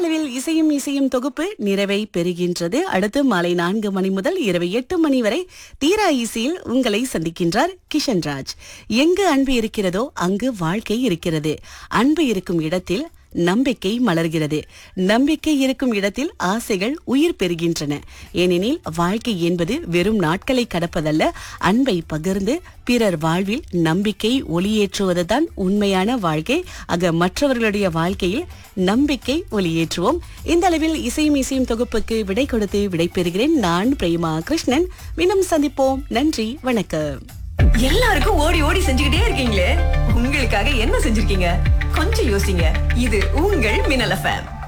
அளவில் இசையும் இசையும் தொகுப்பு நிறைவை பெறுகின்றது அடுத்து மாலை நான்கு மணி முதல் இரவு எட்டு மணி வரை தீரா இசையில் உங்களை சந்திக்கின்றார் கிஷன் ராஜ் எங்கு அன்பு இருக்கிறதோ அங்கு வாழ்க்கை இருக்கிறது அன்பு இருக்கும் இடத்தில் நம்பிக்கை மலர்கிறது நம்பிக்கை இருக்கும் இடத்தில் ஆசைகள் உயிர் பெறுகின்றன ஏனெனில் வாழ்க்கை என்பது வெறும் நாட்களை கடப்பதல்ல அன்பை பகிர்ந்து பிறர் வாழ்வில் நம்பிக்கை ஒளியேற்றுவதுதான் உண்மையான வாழ்க்கை ஆக மற்றவர்களுடைய வாழ்க்கையில் நம்பிக்கை ஒளியேற்றுவோம் இந்த அளவில் இசையும் இசையும் தொகுப்புக்கு விடை கொடுத்து விடை பெறுகிறேன் நான் பிரேமா கிருஷ்ணன் மீண்டும் சந்திப்போம் நன்றி வணக்கம் எல்லாருக்கும் ஓடி ஓடி செஞ்சுக்கிட்டே இருக்கீங்களே உங்களுக்காக என்ன செஞ்சிருக்கீங்க கொஞ்சம் யோசிங்க இது உங்கள் மின்னல் எஃப்எம்